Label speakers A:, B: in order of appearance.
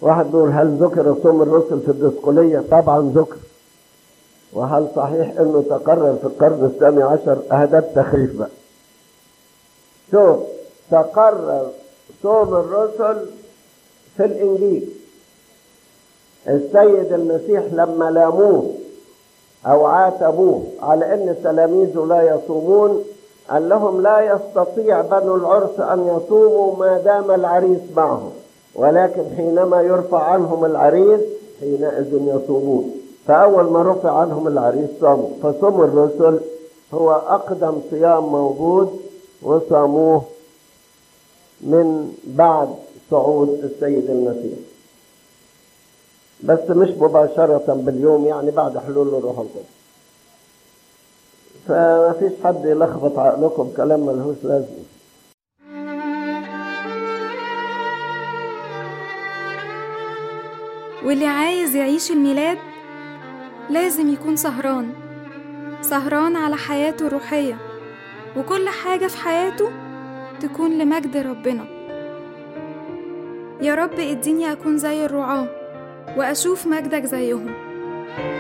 A: واحد بيقول هل ذكر صوم الرسل في الدسقلية طبعا ذكر وهل صحيح انه تقرر في القرن الثاني عشر هذا التخريف بقى شوف تقرر صوم الرسل في الانجيل السيد المسيح لما لاموه او عاتبوه على ان تلاميذه لا يصومون قال لهم لا يستطيع بنو العرس ان يصوموا ما دام العريس معهم ولكن حينما يرفع عنهم العريس حينئذ يصومون فأول ما رفع عنهم العريس صاموا فصوم الرسل هو أقدم صيام موجود وصاموه من بعد صعود السيد المسيح بس مش مباشرة باليوم يعني بعد حلول الروح القدس فما فيش حد يلخبط عقلكم كلام ملهوش لازمه
B: واللي عايز يعيش الميلاد لازم يكون سهران سهران على حياته الروحية وكل حاجة في حياته تكون لمجد ربنا يا رب اديني أكون زي الرعاة وأشوف مجدك زيهم